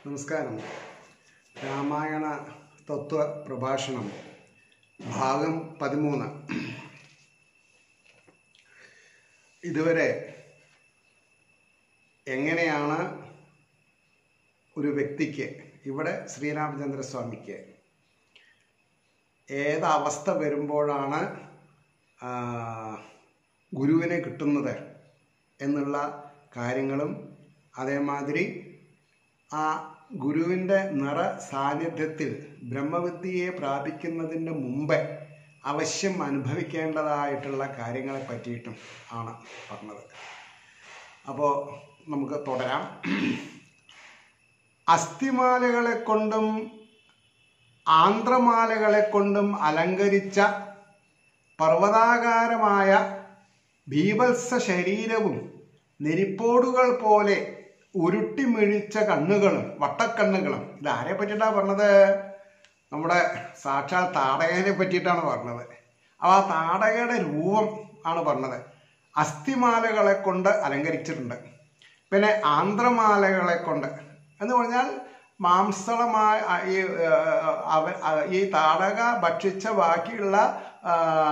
നമസ്കാരം രാമായണ തത്വ പ്രഭാഷണം ഭാഗം പതിമൂന്ന് ഇതുവരെ എങ്ങനെയാണ് ഒരു വ്യക്തിക്ക് ഇവിടെ ശ്രീരാമചന്ദ്രസ്വാമിക്ക് ഏത് അവസ്ഥ വരുമ്പോഴാണ് ആ, ഗുരുവിനെ കിട്ടുന്നത് എന്നുള്ള കാര്യങ്ങളും അതേമാതിരി ആ ഗുരുവിൻ്റെ നിറ സാന്നിധ്യത്തിൽ ബ്രഹ്മവിദ്യയെ പ്രാപിക്കുന്നതിന് മുമ്പേ അവശ്യം അനുഭവിക്കേണ്ടതായിട്ടുള്ള കാര്യങ്ങളെ പറ്റിയിട്ടും ആണ് പറഞ്ഞത് അപ്പോൾ നമുക്ക് തുടരാം അസ്ഥിമാലകളെ കൊണ്ടും ആന്ധ്രമാലകളെ കൊണ്ടും അലങ്കരിച്ച പർവ്വതാകാരമായ ഭീവത്സ ശരീരവും നെരിപ്പോടുകൾ പോലെ ഉരുട്ടിമിഴിച്ച കണ്ണുകളും വട്ടക്കണ്ണുകളും ഇത് ആരെ പറ്റിയിട്ടാണ് പറഞ്ഞത് നമ്മുടെ സാക്ഷാൽ താടകനെ പറ്റിയിട്ടാണ് പറഞ്ഞത് അപ്പോൾ ആ താടകയുടെ രൂപം ആണ് പറഞ്ഞത് അസ്ഥിമാലകളെ കൊണ്ട് അലങ്കരിച്ചിട്ടുണ്ട് പിന്നെ ആന്ധ്രമാലകളെ കൊണ്ട് എന്ന് പറഞ്ഞാൽ മാംസളമായ ആ, ഈ ആ, അവ ആ, ഈ താടക ഭക്ഷിച്ച ബാക്കിയുള്ള ആ,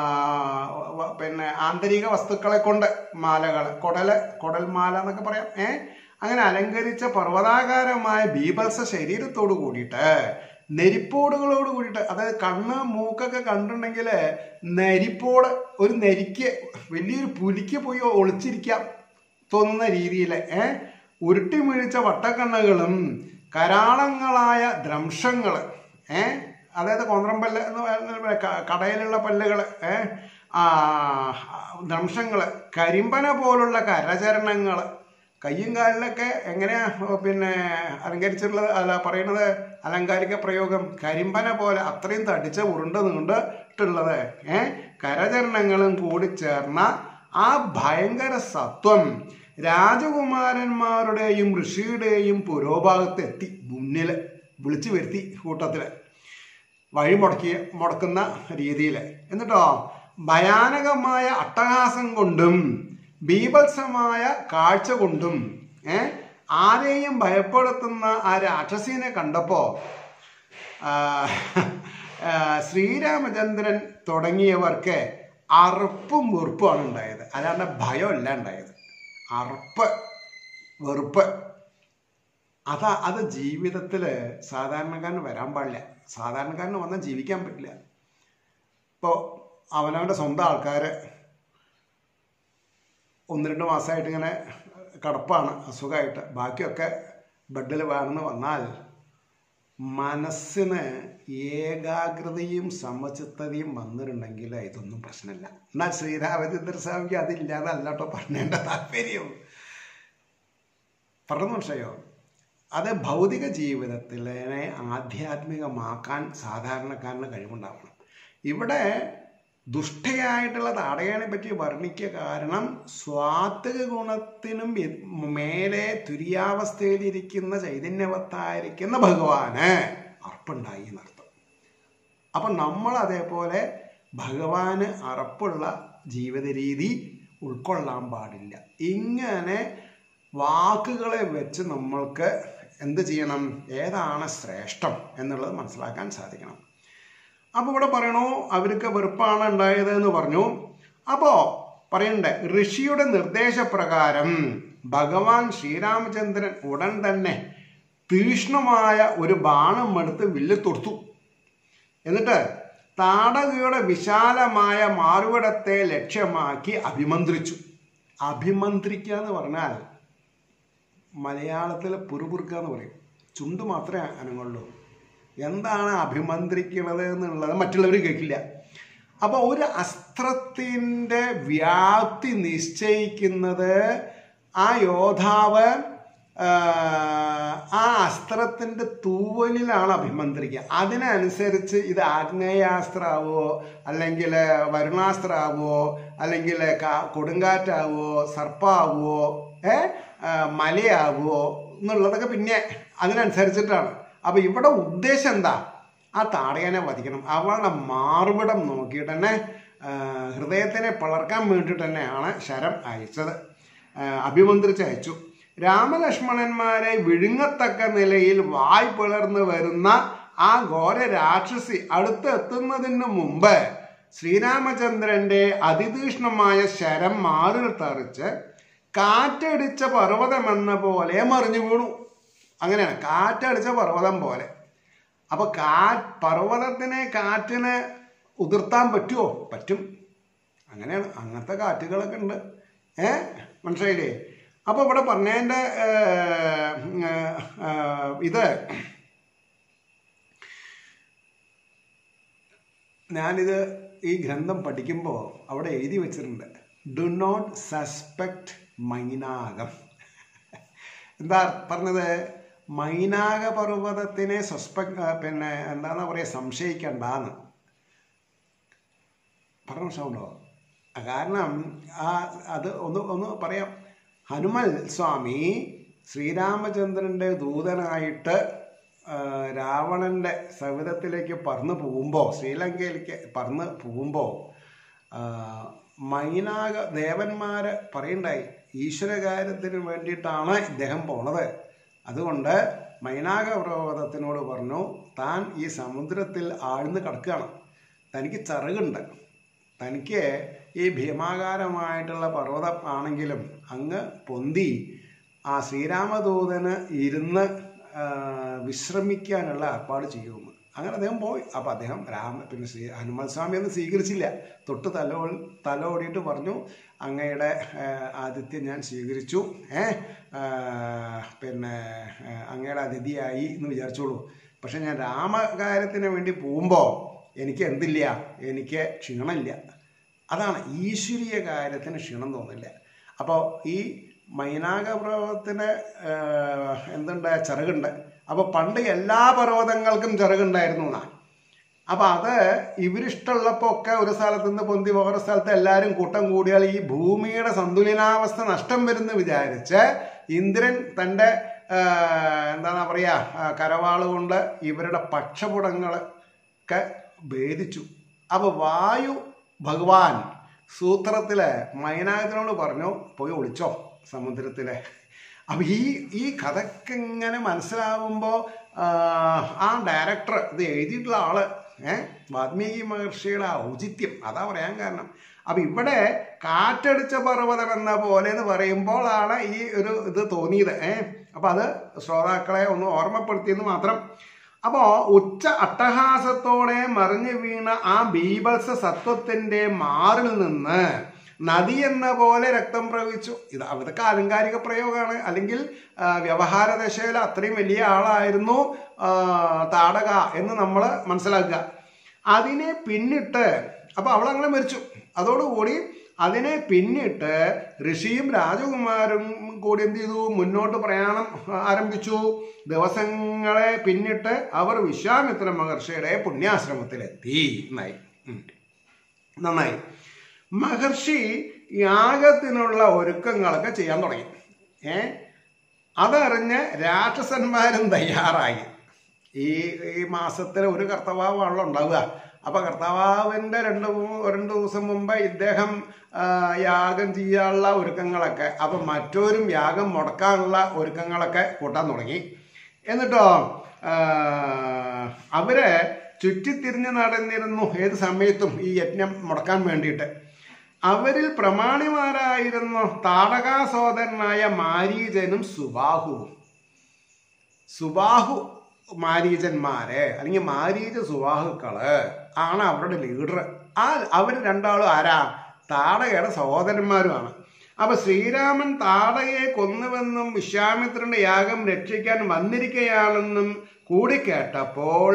വ- പിന്നെ ആന്തരിക വസ്തുക്കളെ കൊണ്ട് മാലകൾ കുടല് കുടൽമാല എന്നൊക്കെ പറയാം ഏ അങ്ങനെ അലങ്കരിച്ച പർവ്വതാകാരമായ ബീഭത്സ ശരീരത്തോട് കൂടിയിട്ട് നെരിപ്പോടുകളോട് കൂടിയിട്ട് അതായത് കണ്ണ് മൂക്കൊക്കെ കണ്ടിട്ടുണ്ടെങ്കിൽ നെരിപ്പോട് ഒരു നെരിക്ക് വലിയൊരു പുലിക്ക് പോയി ഒളിച്ചിരിക്കാം തോന്നുന്ന രീതിയിൽ ഏ ഉരുട്ടിമിഴിച്ച വട്ടക്കണ്ണുകളും കരാളങ്ങളായ ദ്രംശങ്ങൾ ഏ അതായത് കോന്ത്രം പല്ല് എന്ന് പറയുന്ന ക- കടയിലുള്ള പല്ലുകൾ ഏ ആ ദ്രംശങ്ങൾ കരിമ്പന പോലുള്ള കരചരണങ്ങൾ കയ്യും കാലിലൊക്കെ എങ്ങനെയാ പിന്നെ അലങ്കരിച്ചിട്ടുള്ളത് അല്ല പറയുന്നത് അലങ്കാരിക പ്രയോഗം കരിമ്പന പോലെ അത്രയും തടിച്ച ഉരുണ്ട നീണ്ടിട്ടുള്ളത് ഏ കരചരണങ്ങളും കൂടി ചേർന്ന ആ ഭയങ്കര സത്വം രാജകുമാരന്മാരുടെയും ഋഷിയുടെയും പുരോഭാഗത്ത് എത്തി മുന്നിൽ വിളിച്ചു വരുത്തി കൂട്ടത്തില് വഴി മുടക്കി മുടക്കുന്ന രീതിയിൽ എന്നിട്ടോ ഭയാനകമായ അട്ടഹാസം കൊണ്ടും ബീഭത്സമായ കാഴ്ച കൊണ്ടും ഏ ആരെയും ഭയപ്പെടുത്തുന്ന ആ രാക്ഷസീനെ കണ്ടപ്പോ ആ, ആ, ശ്രീരാമചന്ദ്രൻ തുടങ്ങിയവർക്ക് അറുപ്പും വെറുപ്പുമാണ് ഉണ്ടായത് അല്ലാണ്ട് ഭയമല്ല ഉണ്ടായത് അറുപ്പ് വെറുപ്പ് അതാ അത് ജീവിതത്തിൽ സാധാരണക്കാരന് വരാൻ പാടില്ല സാധാരണക്കാരന് വന്നാൽ ജീവിക്കാൻ പറ്റില്ല ഇപ്പോൾ അവനവൻ്റെ സ്വന്തം ആൾക്കാർ ഒന്ന് രണ്ട് മാസമായിട്ട് ഇങ്ങനെ കിടപ്പാണ് അസുഖമായിട്ട് ബാക്കിയൊക്കെ ബെഡിൽ വേണമെന്ന് വന്നാൽ മനസ്സിന് ഏകാഗ്രതയും സമചിത്തതയും വന്നിട്ടുണ്ടെങ്കിൽ ഇതൊന്നും പ്രശ്നമില്ല എന്നാൽ ശ്രീരാമചന്ദ്ര സ്വാമിക്ക് അതില്ലാതല്ല കേട്ടോ പറഞ്ഞേണ്ട താല്പര്യം പറഞ്ഞു മനസ്സിലായോ അത് ഭൗതിക ജീവിതത്തിലെ ആധ്യാത്മികമാക്കാൻ സാധാരണക്കാരന് കഴിവുണ്ടാവണം ഇവിടെ ദുഷ്ടയായിട്ടുള്ള താടകനെ പറ്റി വർണ്ണിക്കുക കാരണം സ്വാത്വിക ഗുണത്തിനും എ- മേലെ തുര്യാവസ്ഥയിലിരിക്കുന്ന ചൈതന്യവത്തായിരിക്കുന്ന ഭഗവാന് അർപ്പുണ്ടായി എന്നർത്ഥം അപ്പം നമ്മൾ അതേപോലെ ഭഗവാന് അറപ്പുള്ള ജീവിത രീതി ഉൾക്കൊള്ളാൻ പാടില്ല ഇങ്ങനെ വാക്കുകളെ വെച്ച് നമ്മൾക്ക് എന്ത് ചെയ്യണം ഏതാണ് ശ്രേഷ്ഠം എന്നുള്ളത് മനസ്സിലാക്കാൻ സാധിക്കണം അപ്പോൾ ഇവിടെ പറയണു അവർക്ക് വെറുപ്പാണ് ഉണ്ടായത് എന്ന് പറഞ്ഞു അപ്പോൾ പറയണ്ടേ ഋഷിയുടെ നിർദ്ദേശപ്രകാരം ഭഗവാൻ ശ്രീരാമചന്ദ്രൻ ഉടൻ തന്നെ തീഷ്ണമായ ഒരു ബാണം എടുത്ത് വില്ല് തൊടുത്തു എന്നിട്ട് താടകയുടെ വിശാലമായ മാറുവിടത്തെ ലക്ഷ്യമാക്കി അഭിമന്ത്രിച്ചു അഭിമന്ത്രിക്കുക എന്ന് പറഞ്ഞാൽ മലയാളത്തിൽ പുറുപുറുക്കുക എന്ന് പറയും ചുണ്ട് മാത്രമേ അനങ്ങുള്ളൂ എന്താണ് അഭിമന്ത്രിക്കുന്നത് എന്നുള്ളത് മറ്റുള്ളവർ കേൾക്കില്ല അപ്പോൾ ഒരു അസ്ത്രത്തിൻ്റെ വ്യാപ്തി നിശ്ചയിക്കുന്നത് ആ യോദ്ധാവ് ആ, ആ അസ്ത്രത്തിൻ്റെ തൂവലിലാണ് അഭിമന്ത്രിക്കുക അതിനനുസരിച്ച് ഇത് ആഗ്നേയാസ്ത്രമാവോ അല്ലെങ്കിൽ വരുണാസ്ത്രമാവോ അല്ലെങ്കിൽ കാ- കൊടുങ്കാറ്റാവോ സർപ്പാവോ ഏ ആ, മലയാവോ എന്നുള്ളതൊക്കെ പിന്നെ അതിനനുസരിച്ചിട്ടാണ് അപ്പോൾ ഇവിടെ ഉദ്ദേശം എന്താ ആ താടകനെ വധിക്കണം അവളുടെ മാർവിടം നോക്കിയിട്ട് തന്നെ ആ, ഹൃദയത്തിനെ പിളർക്കാൻ വേണ്ടിയിട്ട് തന്നെയാണ് ശരം അയച്ചത് ആ, അഭിമന്ത്രിച്ച് അയച്ചു രാമലക്ഷ്മണന്മാരെ വിഴുങ്ങത്തക്ക നിലയിൽ വായ് പിളർന്നു വരുന്ന ആ ഘോര രാക്ഷസി അടുത്ത് എത്തുന്നതിന് മുമ്പ് ശ്രീരാമചന്ദ്രന്റെ അതിതീഷ്ണമായ ശരം മാറിൽ തറിച്ച് കാറ്റടിച്ച പർവ്വതമെന്ന പോലെ മറിഞ്ഞു വീണു അങ്ങനെയാണ് കാറ്റടിച്ച പർവ്വതം പോലെ അപ്പൊ കാ പർവ്വതത്തിനെ കാറ്റിനെ ഉതിർത്താൻ പറ്റുമോ പറ്റും അങ്ങനെയാണ് അങ്ങനത്തെ കാറ്റുകളൊക്കെ ഉണ്ട് ഏ മനസ്സിലായില്ലേ അപ്പൊ ഇവിടെ പറഞ്ഞതിൻ്റെ ഇത് ഞാനിത് ഈ ഗ്രന്ഥം പഠിക്കുമ്പോൾ അവിടെ എഴുതി വെച്ചിട്ടുണ്ട് ഡു നോട്ട് സസ്പെക്ട് മൈനാകം എന്താ പറഞ്ഞത് മൈനാക പർവ്വതത്തിനെ സസ്പെക്ട് പിന്നെ എന്താണെന്ന് പറയുക സംശയിക്കണ്ടെന്ന് പറഞ്ഞ മനസ്സിലാവുണ്ടോ കാരണം ആ അത് ഒന്ന് ഒന്ന് പറയാം ഹനുമൽ സ്വാമി ശ്രീരാമചന്ദ്രൻ്റെ ദൂതനായിട്ട് ആ, രാവണൻ്റെ സവിധത്തിലേക്ക് പറന്ന് പോകുമ്പോൾ ശ്രീലങ്കയിലേക്ക് പറന്ന് പോകുമ്പോൾ മൈനാക ദേവന്മാർ പറയണ്ടായി ഈശ്വരകാര്യത്തിന് വേണ്ടിയിട്ടാണ് ഇദ്ദേഹം പോണത് അതുകൊണ്ട് മൈനാക പർവ്വതത്തിനോട് പറഞ്ഞു താൻ ഈ സമുദ്രത്തിൽ ആഴ്ന്ന് കിടക്കുകയാണ് തനിക്ക് ചിറകുണ്ട് തനിക്ക് ഈ ഭീമാകാരമായിട്ടുള്ള പർവ്വതം ആണെങ്കിലും അങ്ങ് പൊന്തി ആ ശ്രീരാമദൂതന് ഇരുന്ന് ആ, വിശ്രമിക്കാനുള്ള ഏർപ്പാട് ചെയ്യുമെന്ന് അങ്ങനെ അദ്ദേഹം പോയി അപ്പം അദ്ദേഹം രാമ പിന്നെ ശ്രീ ഹനുമാൻ സ്വാമി ഒന്നും സ്വീകരിച്ചില്ല തൊട്ട് തലോ തലോടിയിട്ട് പറഞ്ഞു അങ്ങയുടെ ആ, ആതിഥ്യം ഞാൻ സ്വീകരിച്ചു ഏ ആ, പിന്നെ ആ, അങ്ങയുടെ അതിഥിയായി എന്ന് വിചാരിച്ചോളൂ പക്ഷെ ഞാൻ രാമകാര്യത്തിന് വേണ്ടി പോകുമ്പോൾ എനിക്ക് എന്തില്ല എനിക്ക് ക്ഷീണമില്ല അതാണ് ഈശ്വരീയ കാര്യത്തിന് ക്ഷീണം തോന്നില്ല അപ്പോൾ ഈ മൈനാക പർവ്വതത്തിന് എന്തുണ്ട് ചിറകുണ്ട് അപ്പോൾ പണ്ട് എല്ലാ പർവ്വതങ്ങൾക്കും ചിറകുണ്ടായിരുന്നു എന്നാ അപ്പം അത് ഇവരിഷ്ടമുള്ളപ്പോൾ ഒക്കെ ഒരു സ്ഥലത്ത് നിന്ന് പൊന്തി വേറെ സ്ഥലത്ത് എല്ലാവരും കൂട്ടം കൂടിയാൽ ഈ ഭൂമിയുടെ സന്തുലനാവസ്ഥ നഷ്ടം വരുമെന്ന് വിചാരിച്ച് ഇന്ദ്രൻ തൻ്റെ എന്താണ് പറയുക കരവാള് കൊണ്ട് ഇവരുടെ പക്ഷപുടങ്ങളൊക്കെ ഭേദിച്ചു അപ്പോൾ വായു ഭഗവാൻ സൂത്രത്തില് മൈനാകത്തിനോട് പറഞ്ഞു പോയി ഒളിച്ചോ സമുദ്രത്തിലെ അപ്പം ഈ ഈ കഥക്ക് ഇങ്ങനെ മനസ്സിലാവുമ്പോൾ ആ ഡയറക്ടർ ഇത് എഴുതിയിട്ടുള്ള ആള് ഏ വാൽമീകി മഹർഷിയുടെ ഔചിത്യം അതാ പറയാൻ കാരണം അപ്പം ഇവിടെ കാറ്റടിച്ച പർവ്വതം എന്ന പോലെ എന്ന് പറയുമ്പോഴാണ് ഈ ഒരു ഇത് തോന്നിയത് ഏ അപ്പം അത് ശ്രോതാക്കളെ ഒന്ന് ഓർമ്മപ്പെടുത്തിയെന്ന് മാത്രം അപ്പോ ഉച്ച അട്ടഹാസത്തോടെ മറിഞ്ഞു വീണ ആ ബീഭത്സ സത്വത്തിന്റെ മാറിൽ നിന്ന് നദി എന്ന പോലെ രക്തം പ്രവഹിച്ചു ഇത് അതൊക്കെ ആലങ്കാരിക പ്രയോഗമാണ് അല്ലെങ്കിൽ ആ, വ്യവഹാര ദശയിൽ അത്രയും വലിയ ആളായിരുന്നു ആ, താടക എന്ന് നമ്മൾ മനസ്സിലാക്കുക അതിനെ പിന്നിട്ട് അപ്പൊ അവൾ അങ്ങനെ മരിച്ചു അതോടുകൂടി അതിനെ പിന്നിട്ട് ഋഷിയും രാജകുമാരും കൂടി എന്ത് ചെയ്തു മുന്നോട്ട് പ്രയാണം ആരംഭിച്ചു ദിവസങ്ങളെ പിന്നിട്ട് അവർ വിശ്വാമിത്ര മഹർഷിയുടെ പുണ്യാശ്രമത്തിലെത്തി എന്നായി ഉം. നന്നായി മഹർഷി യാഗത്തിനുള്ള ഒരുക്കങ്ങളൊക്കെ ചെയ്യാൻ തുടങ്ങി ഏ അതറിഞ്ഞ് രാക്ഷസന്മാരും തയ്യാറായി ഈ ഈ മാസത്തിൽ ഒരു കർത്തവാവാണല്ലോ ഉണ്ടാവുക അപ്പൊ കർത്തവാവിന്റെ രണ്ട് മൂ- രണ്ട് ദിവസം മുമ്പ് ഇദ്ദേഹം ആ, യാഗം ചെയ്യാനുള്ള ഒരുക്കങ്ങളൊക്കെ അപ്പൊ മറ്റോരും യാഗം മുടക്കാനുള്ള ഒരുക്കങ്ങളൊക്കെ കൂട്ടാൻ തുടങ്ങി എന്നിട്ടോ ആ, അവര് ചുറ്റിത്തിരിഞ്ഞ് നടന്നിരുന്നു ഏത് സമയത്തും ഈ യജ്ഞം മുടക്കാൻ വേണ്ടിയിട്ട് അവരിൽ പ്രമാണിമാരായിരുന്നു താടകാ സോദരനായ മാരീചനും സുബാഹുവും സുബാഹു മാരീചന്മാരെ അല്ലെങ്കിൽ മാരീച സുബാഹുക്കള് ആണ് അവരുടെ ലീഡർ ആ അവർ രണ്ടാളും ആരാ താടകയുടെ സഹോദരന്മാരുമാണ് അപ്പൊ ശ്രീരാമൻ താടകയെ കൊന്നുവെന്നും വിശ്വാമിത്രന്റെ യാഗം രക്ഷിക്കാൻ വന്നിരിക്കുകയാണെന്നും കൂടി കേട്ടപ്പോൾ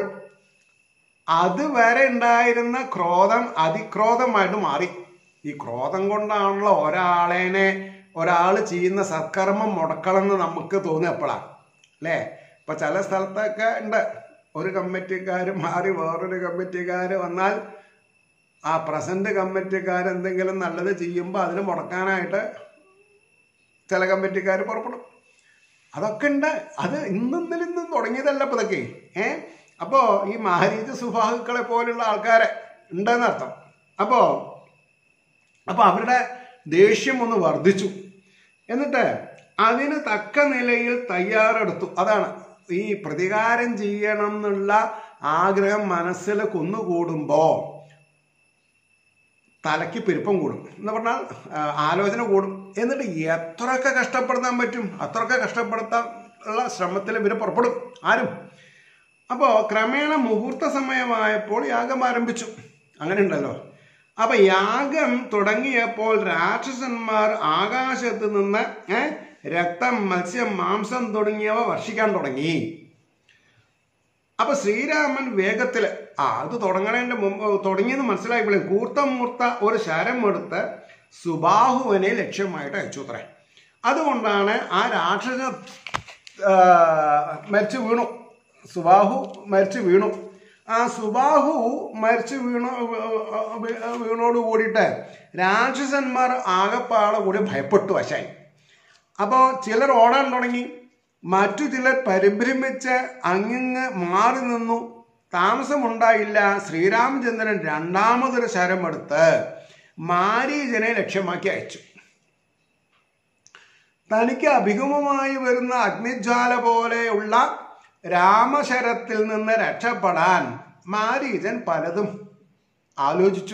അതുവരെ ഉണ്ടായിരുന്ന ക്രോധം അതിക്രോധമായിട്ട് മാറി ഈ ക്രോധം കൊണ്ടാണല്ലോ ഒരാളേനെ ഒരാൾ ചെയ്യുന്ന സത്കർമ്മം മുടക്കണമെന്ന് നമുക്ക് തോന്നുക എപ്പോഴാണ് അല്ലേ ഇപ്പൊ ചില സ്ഥലത്തൊക്കെ ഉണ്ട് ഒരു കമ്മിറ്റിക്കാർ മാറി വേറൊരു കമ്മിറ്റിക്കാർ വന്നാൽ ആ പ്രസന്റ് കമ്മിറ്റിക്കാർ എന്തെങ്കിലും നല്ലത് ചെയ്യുമ്പോൾ അതിന് മുടക്കാനായിട്ട് ചില കമ്മിറ്റിക്കാർ പുറപ്പെടും അതൊക്കെ ഉണ്ട് അത് ഇന്നും ഇന്നലെ ഇന്നും തുടങ്ങിയതല്ല ഇപ്പൊ ഇതൊക്കെ ഏ അപ്പോ ഈ മാരീച സുഭാഗുക്കളെ പോലുള്ള ആൾക്കാരെ ഉണ്ടെന്ന് അർത്ഥം അപ്പോ അപ്പൊ അവരുടെ ദേഷ്യം ഒന്ന് വർദ്ധിച്ചു എന്നിട്ട് അതിന് തക്ക നിലയിൽ തയ്യാറെടുത്തു അതാണ് ഈ പ്രതികാരം ചെയ്യണം എന്നുള്ള ആഗ്രഹം മനസ്സിൽ കുന്നുകൂടുമ്പോൾ തലയ്ക്ക് പെരുപ്പം കൂടും എന്ന് പറഞ്ഞാൽ ആ, ആലോചന കൂടും എന്നിട്ട് എത്രയൊക്കെ കഷ്ടപ്പെടുത്താൻ പറ്റും അത്രയൊക്കെ കഷ്ടപ്പെടുത്താൻ ഉള്ള ശ്രമത്തിൽ ഇവർ പുറപ്പെടും ആരും അപ്പോൾ ക്രമേണ മുഹൂർത്ത സമയമായപ്പോൾ യാഗം ആരംഭിച്ചു അങ്ങനെ ഉണ്ടല്ലോ അപ്പൊ യാഗം തുടങ്ങിയപ്പോൾ രാക്ഷസന്മാർ ആകാശത്ത് നിന്ന് ഏ, രക്തം മത്സ്യം മാംസം തുടങ്ങിയവ വർഷിക്കാൻ തുടങ്ങി അപ്പൊ ശ്രീരാമൻ വേഗത്തില് ആ അത് തുടങ്ങണതിന്റെ മുമ്പ് തുടങ്ങിയെന്ന് മനസ്സിലായപ്പോഴേ കൂർത്തമൂർത്ത ഒരു ശരം എടുത്ത് സുബാഹുവിനെ ലക്ഷ്യമായിട്ട് അയച്ചു അത്രേ അതുകൊണ്ടാണ് ആ രാക്ഷസ ആ, മരിച്ചു വീണു സുബാഹു മരിച്ചു വീണു ആ സുബാഹു മരിച്ചു വീണു വീണോട് കൂടിയിട്ട് രാക്ഷസന്മാർ ആകപ്പാടെ കൂടി ഭയപ്പെട്ടു വശായി അപ്പോൾ ചിലർ ഓടാൻ തുടങ്ങി മറ്റു ചിലർ പരിഭ്രമിച്ച് അങ്ങിങ്ങ് മാറി നിന്നു താമസമുണ്ടായില്ല ശ്രീരാമചന്ദ്രൻ രണ്ടാമതൊരു ശരമെടുത്ത് മാരീജനെ ലക്ഷ്യമാക്കി അയച്ചു തനിക്ക് അഭിമുഖമായി വരുന്ന അഗ്നിജ്വാല പോലെയുള്ള രാമശരത്തിൽ നിന്ന് രക്ഷപ്പെടാൻ മാരീജൻ പലതും ആലോചിച്ചു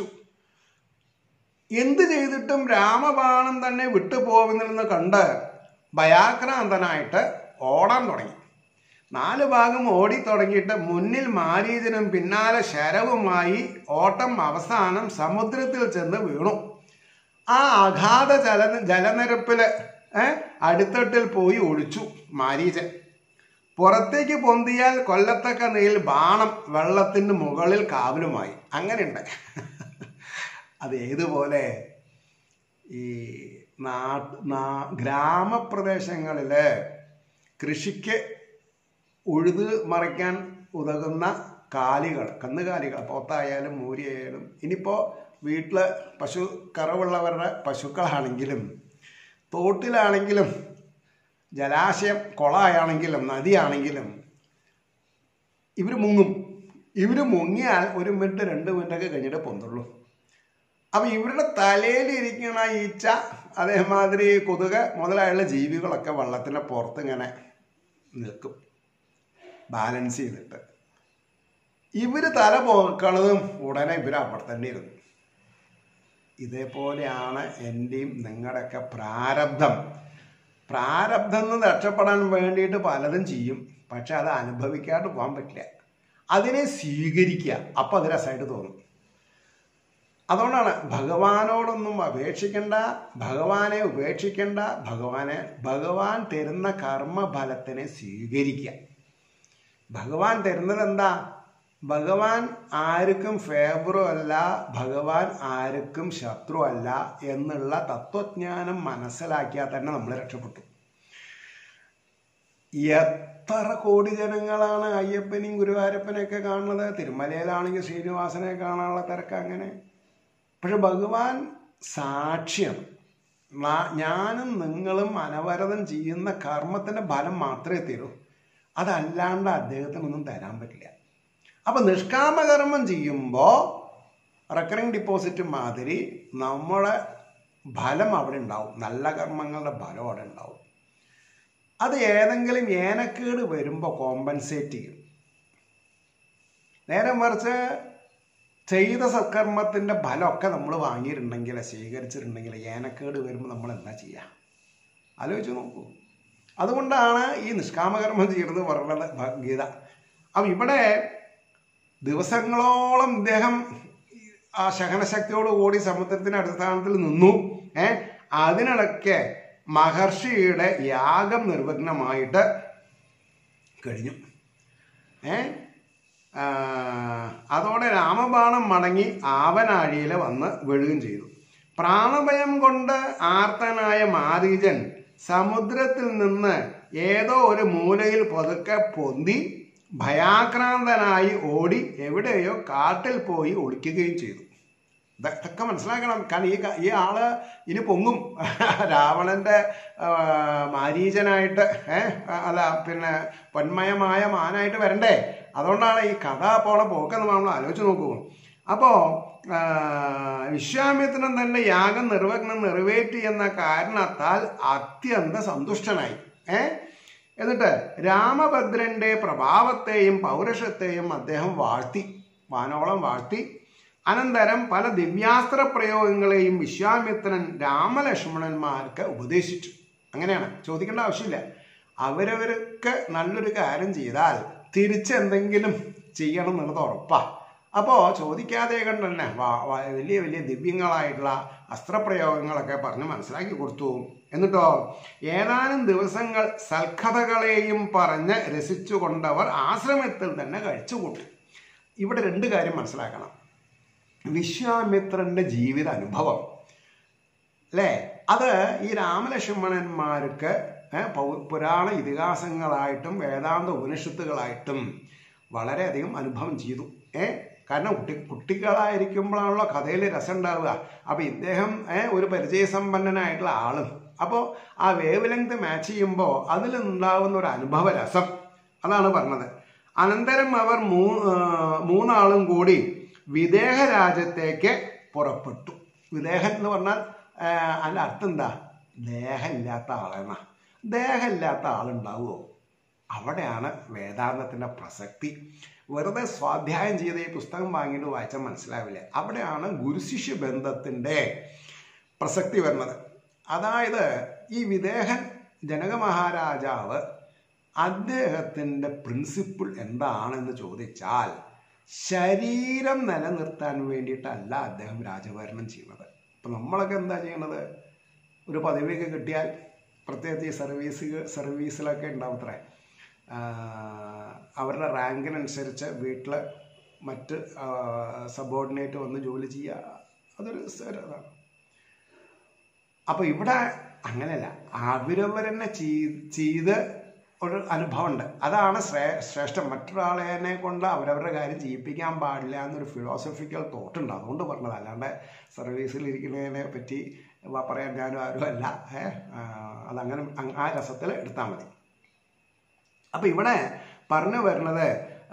എന്ത് ചെയ്തിട്ടും രാമബാണം തന്നെ വിട്ടുപോകുന്നില്ലെന്ന് കണ്ട് ഭയാക്രാന്തനായിട്ട് ഓടാൻ തുടങ്ങി നാല് ഭാഗം ഓടി തുടങ്ങിയിട്ട് മുന്നിൽ മാരീചനും പിന്നാലെ ശരവുമായി ഓട്ടം അവസാനം സമുദ്രത്തിൽ ചെന്ന് വീണു ആ അഗാധ ജല ജലനിരപ്പില് ഏ, അടിത്തട്ടിൽ പോയി ഒളിച്ചു മാരീചൻ പുറത്തേക്ക് പൊന്തിയാൽ കൊല്ലത്തക്ക നെയിൽ ബാണം വെള്ളത്തിന് മുകളിൽ കാവലുമായി അങ്ങനെയുണ്ട് അത് ഏതുപോലെ ഈ നാട്ട് നാ ഗ്രാമപ്രദേശങ്ങളില് കൃഷിക്ക് ഉഴുത് മറിക്കാൻ ഉതകുന്ന കാലികൾ കന്നുകാലികൾ പോത്തായാലും മൂരിയായാലും ഇനിയിപ്പോൾ വീട്ടിൽ പശു കറവുള്ളവരുടെ പശുക്കളാണെങ്കിലും തോട്ടിലാണെങ്കിലും ജലാശയം കുളമാണെങ്കിലും നദിയാണെങ്കിലും ഇവർ മുങ്ങും ഇവർ മുങ്ങിയാൽ ഒരു മിനിറ്റ് രണ്ട് മിനിറ്റൊക്കെ കഴിഞ്ഞിട്ട് പൊന്തുള്ളൂ അപ്പം ഇവരുടെ തലയിലിരിക്കുന്ന ഈച്ച അതേമാതിരി കൊതുക് മുതലായുള്ള ജീവികളൊക്കെ വെള്ളത്തിൻ്റെ പുറത്ത് ഇങ്ങനെ നിൽക്കും ബാലൻസ് ചെയ്തിട്ട് ഇവർ തല പോക്കണതും ഉടനെ ഇവർ അവിടെ തന്നെ ഇരുന്നു ഇതേപോലെയാണ് എൻ്റെയും നിങ്ങളുടെയൊക്കെ പ്രാരബ്ധം പ്രാരബ്ധം നിന്ന് രക്ഷപ്പെടാൻ വേണ്ടിയിട്ട് പലതും ചെയ്യും പക്ഷെ അത് അനുഭവിക്കാണ്ട് പോകാൻ പറ്റില്ല അതിനെ സ്വീകരിക്കുക അപ്പം അത് രസമായിട്ട് തോന്നും അതുകൊണ്ടാണ് ഭഗവാനോടൊന്നും അപേക്ഷിക്കേണ്ട ഭഗവാനെ ഉപേക്ഷിക്കേണ്ട ഭഗവാനെ ഭഗവാൻ തരുന്ന കർമ്മഫലത്തിനെ സ്വീകരിക്കുക ഭഗവാൻ തരുന്നത് എന്താ ഭഗവാൻ ആർക്കും ഫേവറും അല്ല ഭഗവാൻ ആർക്കും ശത്രു അല്ല എന്നുള്ള തത്വജ്ഞാനം മനസ്സിലാക്കിയാൽ തന്നെ നമ്മൾ രക്ഷപ്പെട്ടു എത്ര കോടി ജനങ്ങളാണ് അയ്യപ്പനെയും ഗുരുവായൂരപ്പനെയൊക്കെ കാണുന്നത് തിരുമലയിലാണെങ്കിൽ ശ്രീനിവാസനെ കാണാനുള്ള തിരക്ക് അങ്ങനെ പക്ഷെ ഭഗവാൻ സാക്ഷ്യം നാ- ഞാനും നിങ്ങളും അനവരതം ചെയ്യുന്ന കർമ്മത്തിന്റെ ഫലം മാത്രമേ തരൂ അതല്ലാണ്ട് അദ്ദേഹത്തിനൊന്നും തരാൻ പറ്റില്ല അപ്പൊ നിഷ്കാമകർമ്മം ചെയ്യുമ്പോൾ റെക്കറിങ് ഡിപ്പോസിറ്റ് മാതിരി നമ്മുടെ ഫലം അവിടെ ഉണ്ടാവും നല്ല കർമ്മങ്ങളുടെ ഫലം അവിടെ ഉണ്ടാവും അത് ഏതെങ്കിലും ഏനക്കേട് വരുമ്പോൾ കോമ്പൻസേറ്റ് ചെയ്യും നേരെ മറിച്ച് ചെയ്ത സത്കർമ്മത്തിൻ്റെ ഫലമൊക്കെ നമ്മൾ വാങ്ങിയിട്ടുണ്ടെങ്കിൽ സ്വീകരിച്ചിട്ടുണ്ടെങ്കിൽ ഏനക്കേട് വരുമ്പോൾ നമ്മൾ എന്താ ചെയ്യുക ആലോചിച്ച് നോക്കൂ അതുകൊണ്ടാണ് ഈ നിഷ്കാമകർമ്മം ചെയ്യുന്നത് പറഞ്ഞത് ഭ- ഗീത അപ്പം ഇവിടെ ദിവസങ്ങളോളം ഇദ്ദേഹം ആ ശകനശക്തിയോട് കൂടി സമുദ്രത്തിന്റെ അടിസ്ഥാനത്തിൽ നിന്നു ഏ അതിനിടയ്ക്ക് മഹർഷിയുടെ യാഗം നിർവിഘ്നമായിട്ട് കഴിഞ്ഞു ഏ ആ, അതോടെ രാമബാണം മടങ്ങി ആവനാഴിയിൽ വന്ന് വീഴുകയും ചെയ്തു പ്രാണഭയം കൊണ്ട് ആർത്തനായ മാരീജൻ സമുദ്രത്തിൽ നിന്ന് ഏതോ ഒരു മൂലയിൽ പതുക്കെ പൊന്തി ഭയാക്രാന്തനായി ഓടി എവിടെയോ കാട്ടിൽ പോയി ഒളിക്കുകയും ചെയ്തു ഇത- ഇതൊക്കെ മനസ്സിലാക്കണം കാരണം ഈ ക- ഈ ആള് ഇനി പൊങ്ങും രാവണന്റെ ആ, മാരീചനായിട്ട് ഏ അല്ല പിന്നെ പൊന്മയമായ മാനായിട്ട് വരണ്ടേ അതുകൊണ്ടാണ് ഈ കഥ പോണ പോക്കെന്ന് നമ്മൾ ആലോചിച്ച് നോക്കൂ അപ്പോൾ വിശ്വാമിത്രൻ തന്റെ യാഗം നിർവഹണം നിറവേറ്റി എന്ന കാരണത്താൽ അത്യന്ത സന്തുഷ്ടനായി ഏ എന്നിട്ട് രാമഭദ്രന്റെ പ്രഭാവത്തെയും പൗരുഷത്തെയും അദ്ദേഹം വാഴ്ത്തി വാനോളം വാഴ്ത്തി അനന്തരം പല ദിവ്യാസ്ത്ര പ്രയോഗങ്ങളെയും വിശ്വാമിത്രൻ രാമലക്ഷ്മണന്മാർക്ക് ഉപദേശിച്ചു അങ്ങനെയാണ് ചോദിക്കേണ്ട ആവശ്യമില്ല അവരവർക്ക് നല്ലൊരു കാര്യം ചെയ്താൽ തിരിച്ചെന്തെങ്കിലും ചെയ്യണം എന്നുള്ളത് ഉറപ്പാ അപ്പോൾ ചോദിക്കാതെ കണ്ടല്ലേ വാ- വാ- വലിയ വലിയ ദിവ്യങ്ങളായിട്ടുള്ള അസ്ത്രപ്രയോഗങ്ങളൊക്കെ പറഞ്ഞ് മനസ്സിലാക്കി കൊടുത്തു എന്നിട്ടോ ഏതാനും ദിവസങ്ങൾ സൽക്കഥകളെയും പറഞ്ഞ് രസിച്ചുകൊണ്ടവർ ആശ്രമത്തിൽ തന്നെ കഴിച്ചുകൂട്ടി ഇവിടെ രണ്ട് കാര്യം മനസ്സിലാക്കണം വിശ്വാമിത്രന്റെ ജീവിത അനുഭവം അല്ലേ അത് ഈ രാമലക്ഷ്മണന്മാർക്ക് ഏ, പൗ- പുരാണ ഇതിഹാസങ്ങളായിട്ടും വേദാന്ത ഉപനിഷത്തുകളായിട്ടും വളരെയധികം അനുഭവം ചെയ്തു ഏ കാരണം കുട്ടി കുട്ടികളായിരിക്കുമ്പോഴാണല്ലോ കഥയിൽ രസം ഉണ്ടാവുക അപ്പോൾ ഇദ്ദേഹം ഏ, ഒരു പരിചയസമ്പന്നനായിട്ടുള്ള ആളും അപ്പോൾ ആ വേവ് ലെങ്ത് മാച്ച് ചെയ്യുമ്പോൾ അതിലുണ്ടാവുന്ന ഒരു അനുഭവ രസം അതാണ് പറഞ്ഞത് അനന്തരം അവർ മൂ ആ, മൂന്നാളും കൂടി വിദേഹ രാജ്യത്തേക്ക് പുറപ്പെട്ടു വിദേഹം എന്ന് പറഞ്ഞാൽ ആ, അതിൻ്റെ അർത്ഥം എന്താ ദേഹമില്ലാത്ത ആളെന്നാ ദേഹമില്ലാത്ത ആളുണ്ടാവുമോ അവിടെയാണ് വേദാന്തത്തിൻ്റെ പ്രസക്തി വെറുതെ സ്വാധ്യായം ചെയ്ത ഈ പുസ്തകം വാങ്ങിയിട്ട് വായിച്ചാൽ മനസ്സിലാവില്ല അവിടെയാണ് ഗുരുശിഷ്യ ബന്ധത്തിൻ്റെ പ്രസക്തി വരുന്നത് അതായത് ഈ വിദേഹൻ ജനക മഹാരാജാവ് അദ്ദേഹത്തിൻ്റെ പ്രിൻസിപ്പിൾ എന്താണെന്ന് ചോദിച്ചാൽ ശരീരം നിലനിർത്താൻ വേണ്ടിയിട്ടല്ല അദ്ദേഹം രാജഭരണം ചെയ്യുന്നത് ഇപ്പം നമ്മളൊക്കെ എന്താ ചെയ്യണത് ഒരു പദവിയൊക്കെ കിട്ടിയാൽ പ്രത്യേകിച്ച് ഈ സർവീസ് സർവീസിലൊക്കെ ഉണ്ടാവത്രേ അവരുടെ റാങ്കിനനുസരിച്ച് വീട്ടിൽ മറ്റ് സബോർഡിനേറ്റ് വന്ന് ജോലി ചെയ്യുക അതൊരു സ- ഇതാണ് അപ്പോൾ ഇവിടെ അങ്ങനെയല്ല അവരവരെന്നെ ചെയ്- ചെയ്ത് ഒരു അനുഭവമുണ്ട് അതാണ് ശ്രേ ശ്രേഷ്ഠം മറ്റൊരാളെ കൊണ്ട് അവരവരുടെ കാര്യം ചെയ്യിപ്പിക്കാൻ പാടില്ല എന്നൊരു ഫിലോസഫിക്കൽ തോട്ട് ഉണ്ട് അതുകൊണ്ട് പറഞ്ഞത് അല്ലാണ്ട് സർവീസിൽ ഇരിക്കുന്നതിനെ പറ്റി വ- പറയാൻ ഞാനും ആരും അല്ല ഏ ആ, അതങ്ങനെ അങ് ആ രസത്തിൽ എടുത്താൽ മതി അപ്പൊ ഇവിടെ പറഞ്ഞു വരുന്നത്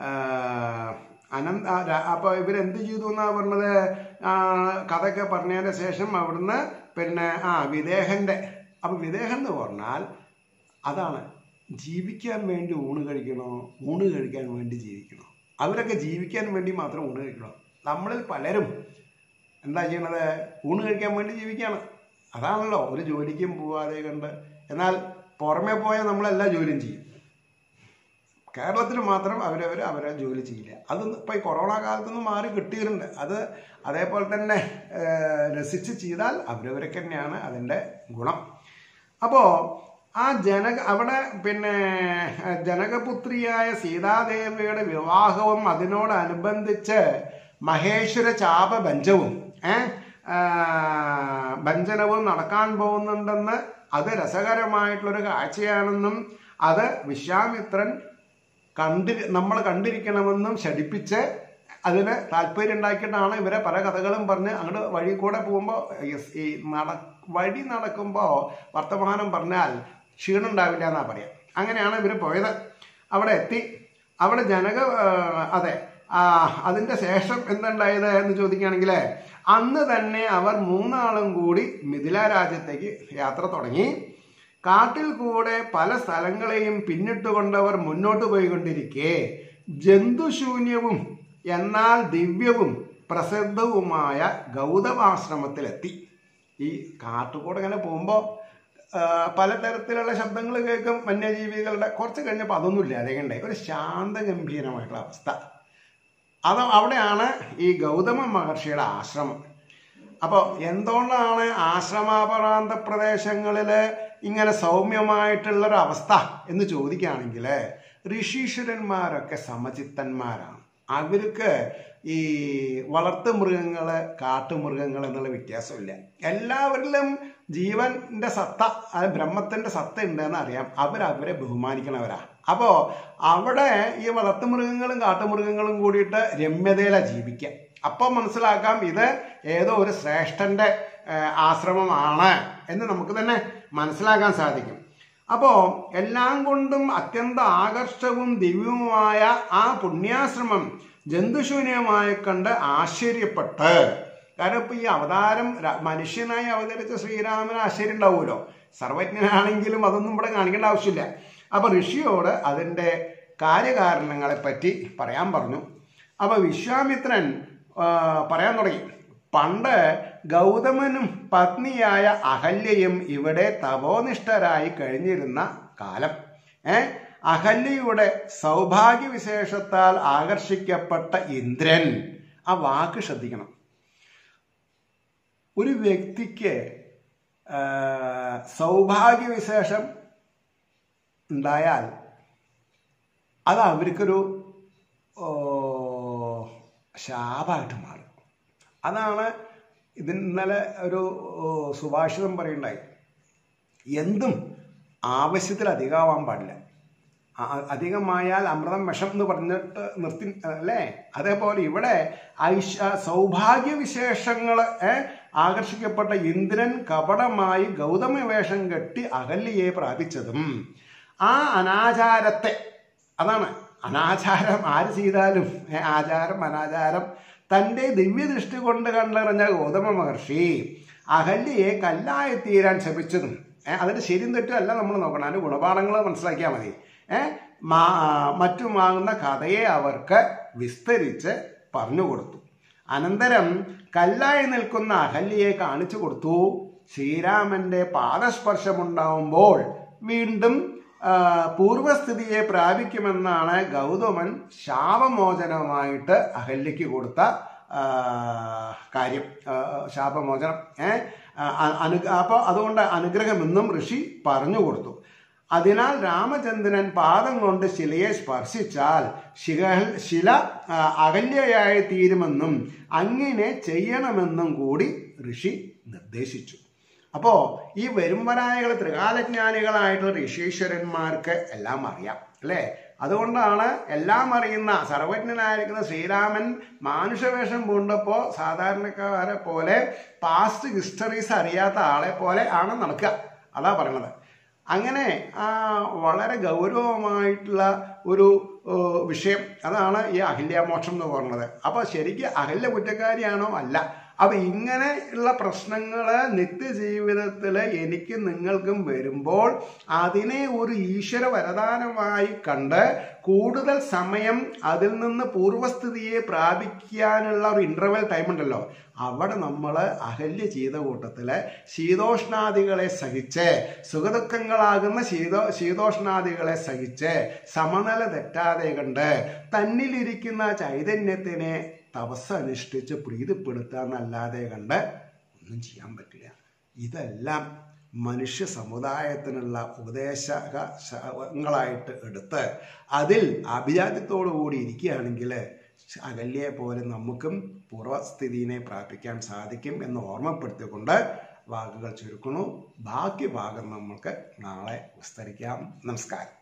അനന്ത അപ്പൊ ഇവരെന്ത് ചെയ്തു എന്നാ പറഞ്ഞത് ആ, കഥയൊക്കെ പറഞ്ഞതിന് ശേഷം അവിടുന്ന് പിന്നെ ആ വിദേഹന്റെ അപ്പൊ വിദേഹം എന്ന് പറഞ്ഞാൽ അതാണ് ജീവിക്കാൻ വേണ്ടി ഊണ് കഴിക്കണോ ഊണ് കഴിക്കാൻ വേണ്ടി ജീവിക്കണോ അവരൊക്കെ ജീവിക്കാൻ വേണ്ടി മാത്രം ഊണ് കഴിക്കണോ നമ്മളിൽ പലരും എന്താ ചെയ്യണത് ഊണ് കഴിക്കാൻ വേണ്ടി ജീവിക്കുകയാണ് അതാണല്ലോ ഒരു ജോലിക്കും പോവാതെ കണ്ട് എന്നാൽ പുറമെ പോയാൽ നമ്മളെല്ലാ ജോലിയും ചെയ്യും കേരളത്തിൽ മാത്രം അവരവർ അവരെ ജോലി ചെയ്യില്ല അത് ഇപ്പോൾ ഈ കൊറോണ കാലത്തൊന്നും മാറി കിട്ടിയിട്ടുണ്ട് അത് അതേപോലെ തന്നെ ഏഹ്, രസിച്ച് ചെയ്താൽ അവരവരൊക്കെ തന്നെയാണ് അതിൻ്റെ ഗുണം അപ്പോൾ ആ ജനക അവിടെ പിന്നെ ഏഹ്, ജനകപുത്രിയായ സീതാദേവിയുടെ വിവാഹവും അതിനോടനുബന്ധിച്ച് മഹേശ്വര ചാപ ബഞ്ചവും ഏഹ്, ആ, ഭഞ്ജനവും നടക്കാൻ പോകുന്നുണ്ടെന്ന് അത് രസകരമായിട്ടുള്ളൊരു കാഴ്ചയാണെന്നും അത് വിശ്വാമിത്രൻ കണ്ടി നമ്മൾ കണ്ടിരിക്കണമെന്നും ശടിപ്പിച്ച് അതിന് താല്പര്യം ഉണ്ടാക്കിയിട്ടാണ് ഇവരെ പല കഥകളും പറഞ്ഞ് അങ്ങോട്ട് വഴി കൂടെ പോകുമ്പോൾ ഈ നട വഴി നടക്കുമ്പോൾ വർത്തമാനം പറഞ്ഞാൽ ക്ഷീണം ഉണ്ടാവില്ല എന്നാ പറയാം അങ്ങനെയാണ് ഇവർ പോയത് അവിടെ എത്തി അവിടെ ജനക ആ, അതെ ആ, അതിന്റെ ശേഷം എന്തുണ്ടായത് എന്ന് ചോദിക്കുകയാണെങ്കിൽ അന്ന് തന്നെ അവർ മൂന്നാളും കൂടി മിഥില രാജ്യത്തേക്ക് യാത്ര തുടങ്ങി കാട്ടിൽ കൂടെ പല സ്ഥലങ്ങളെയും പിന്നിട്ടുകൊണ്ടവർ മുന്നോട്ട് പോയിക്കൊണ്ടിരിക്കെ ജന്തുശൂന്യവും എന്നാൽ ദിവ്യവും പ്രസിദ്ധവുമായ ഗൗതമാശ്രമത്തിലെത്തി ഈ കാട്ടുകൂടെ ഇങ്ങനെ പോകുമ്പോൾ പലതരത്തിലുള്ള ശബ്ദങ്ങൾ കേൾക്കും വന്യജീവികളുടെ കുറച്ച് കഴിഞ്ഞപ്പോൾ അതൊന്നും ഇല്ലാതെ കണ്ടേ ഒരു ശാന്തഗംഭീരമായിട്ടുള്ള അവസ്ഥ അത് അവിടെയാണ് ഈ ഗൗതമ മഹർഷിയുടെ ആശ്രമം അപ്പോൾ എന്തുകൊണ്ടാണ് ആശ്രമാപരാന്ത പ്രദേശങ്ങളിൽ ഇങ്ങനെ സൗമ്യമായിട്ടുള്ളൊരു അവസ്ഥ എന്ന് ചോദിക്കുകയാണെങ്കിൽ ഋഷീശ്വരന്മാരൊക്കെ സമചിത്തന്മാരാണ് അവർക്ക് ഈ വളർത്തു മൃഗങ്ങൾ കാട്ടുമൃഗങ്ങൾ എന്നുള്ള വ്യത്യാസമില്ല എല്ലാവരിലും ജീവന്റെ സത്ത അത് ബ്രഹ്മത്തിന്റെ സത്ത ഉണ്ടെന്ന് അറിയാം അവരവരെ ബഹുമാനിക്കണവരാ അപ്പോ അവിടെ ഈ വളർത്തുമൃഗങ്ങളും കാട്ടുമൃഗങ്ങളും കൂടിയിട്ട് രമ്യതയിലാണ് ജീവിക്കുക അപ്പോൾ മനസ്സിലാക്കാം ഇത് ഏതോ ഒരു ശ്രേഷ്ഠന്റെ ഏഹ്, ആശ്രമമാണ് എന്ന് നമുക്ക് തന്നെ മനസ്സിലാക്കാൻ സാധിക്കും അപ്പോൾ എല്ലാം കൊണ്ടും അത്യന്ത ആകർഷകവും ദിവ്യവുമായ ആ പുണ്യാശ്രമം ജന്തുശൂന്യമായി കണ്ട് ആശ്ചര്യപ്പെട്ട് കാരണം ഇപ്പൊ ഈ അവതാരം ര- മനുഷ്യനായി അവതരിച്ച ശ്രീരാമന് ആശ്ചര്യം ഉണ്ടാവുമല്ലോ സർവജ്ഞനാണെങ്കിലും അതൊന്നും ഇവിടെ കാണിക്കേണ്ട ആവശ്യമില്ല അപ്പൊ ഋഷിയോട് അതിന്റെ കാര്യകാരണങ്ങളെ പറ്റി പറയാൻ പറഞ്ഞു അപ്പൊ വിശ്വാമിത്രൻ ആ, പറയാൻ തുടങ്ങി പണ്ട് ഗൗതമനും പത്നിയായ അഹല്യയും ഇവിടെ തപോനിഷ്ഠരായി കഴിഞ്ഞിരുന്ന കാലം ഏ അഹല്യയുടെ സൗഭാഗ്യവിശേഷത്താൽ ആകർഷിക്കപ്പെട്ട ഇന്ദ്രൻ ആ വാക്ക് ശ്രദ്ധിക്കണം ഒരു വ്യക്തിക്ക് ആ, സൗഭാഗ്യവിശേഷം ഉണ്ടായാൽ അത് അവർക്കൊരു ഓ, ശാപമായിട്ട് മാറും അതാണ് ഇതിന് ഇന്നലെ ഒരു ഓ, സുഭാഷിതം പറയുണ്ടായി എന്തും ആവശ്യത്തിൽ അധികമാവാൻ പാടില്ല ആ- അധികമായാൽ അമൃതം വിഷം എന്ന് പറഞ്ഞിട്ട് നിർത്തി അല്ലേ അതേപോലെ ഇവിടെ ഐശ സൗഭാഗ്യവിശേഷങ്ങൾ ആകർഷിക്കപ്പെട്ട ഇന്ദ്രൻ കപടമായി ഗൗതമ വേഷം കെട്ടി അഹല്യയെ പ്രാപിച്ചതും ആ അനാചാരത്തെ അതാണ് അനാചാരം ആര് ചെയ്താലും ഏ, ആചാരം അനാചാരം തൻ്റെ ദിവ്യദൃഷ്ടി കൊണ്ട് കണ്ടറിഞ്ഞ ഗൗതമ മഹർഷി അഹല്യയെ കല്ലായി തീരാൻ ശപിച്ചതും ഏഹ് അതിന്റെ ശരിയും തെറ്റും അല്ല നമ്മൾ നോക്കണം അതിന്റെ ഗുണപാഠങ്ങൾ മനസ്സിലാക്കിയാൽ മതി ഏഹ് മാ മറ്റുമാകുന്ന കഥയെ അവർക്ക് വിസ്തരിച്ച് പറഞ്ഞു കൊടുത്തു അനന്തരം കല്ലായി നിൽക്കുന്ന അഹല്യയെ കാണിച്ചു കൊടുത്തു ശ്രീരാമന്റെ പാദസ്പർശമുണ്ടാവുമ്പോൾ വീണ്ടും ആ, പൂർവസ്ഥിതിയെ പ്രാപിക്കുമെന്നാണ് ഗൗതമൻ ശാപമോചനമായിട്ട് അഹല്യയ്ക്ക് കൊടുത്ത ആ, കാര്യം ആ, ശാപമോചനം ഏ അനു അപ്പോൾ അതുകൊണ്ട് അനുഗ്രഹമെന്നും ഋഷി പറഞ്ഞു കൊടുത്തു അതിനാൽ രാമചന്ദ്രൻ പാദം കൊണ്ട് ശിലയെ സ്പർശിച്ചാൽ ശില ശില ആ, അകല്യയായി തീരുമെന്നും അങ്ങനെ ചെയ്യണമെന്നും കൂടി ഋഷി നിർദ്ദേശിച്ചു അപ്പോൾ ഈ വരുംവരായകൾ ത്രികാലജ്ഞാനികളായിട്ടുള്ള ഋഷീശ്വരന്മാർക്ക് എല്ലാം അറിയാം അല്ലേ അതുകൊണ്ടാണ് എല്ലാം അറിയുന്ന സർവജ്ഞനായിരിക്കുന്ന ശ്രീരാമൻ മാനുഷവേഷം പൂണ്ടപ്പോൾ സാധാരണക്കാരെ പോലെ പാസ്റ്റ് ഹിസ്റ്ററീസ് അറിയാത്ത ആളെ പോലെ ആണ് നടക്കുക അതാ പറയണത് അങ്ങനെ ആ വളരെ ഗൗരവമായിട്ടുള്ള ഒരു ഏഹ്, വിഷയം അതാണ് ഈ അഹില്യാമോക്ഷം എന്ന് പറയുന്നത് അപ്പൊ ശരിക്കും അഹില്യ കുറ്റക്കാരിയാണോ അല്ല അപ്പൊ ഇങ്ങനെ ഉള്ള പ്രശ്നങ്ങള് നിത്യജീവിതത്തിൽ എനിക്ക് നിങ്ങൾക്കും വരുമ്പോൾ അതിനെ ഒരു ഈശ്വര വരദാനമായി കണ്ട് കൂടുതൽ സമയം അതിൽ നിന്ന് പൂർവ്വസ്ഥിതിയെ പ്രാപിക്കാനുള്ള ഒരു ഇന്റർവെൽ ടൈം ഉണ്ടല്ലോ അവിടെ നമ്മൾ അഹല്യ ചെയ്ത കൂട്ടത്തില് ശീതോഷ്ണാദികളെ സഹിച്ച് സുഖദുഃഖങ്ങളാകുന്ന ശീതോ ശീതോഷ്ണാദികളെ സഹിച്ച് സമനില തെറ്റാതെ കണ്ട് തന്നിലിരിക്കുന്ന ചൈതന്യത്തിനെ തപസ് അനുഷ്ഠിച്ച് പ്രീതിപ്പെടുത്താന്നല്ലാതെ കണ്ട് ഒന്നും ചെയ്യാൻ പറ്റില്ല ഇതെല്ലാം മനുഷ്യ സമുദായത്തിനുള്ള ഉപദേശങ്ങളായിട്ട് എടുത്ത് അതിൽ അഭിജാത്യത്തോടു കൂടി ഇരിക്കുകയാണെങ്കിൽ അകല്യെ പോലെ നമുക്കും പൂർവ്വസ്ഥിതിനെ പ്രാപിക്കാൻ സാധിക്കും എന്ന് ഓർമ്മപ്പെടുത്തിക്കൊണ്ട് വാക്കുകൾ ചുരുക്കുന്നു ബാക്കി ഭാഗം നമ്മൾക്ക് നാളെ വിസ്തരിക്കാം നമസ്കാരം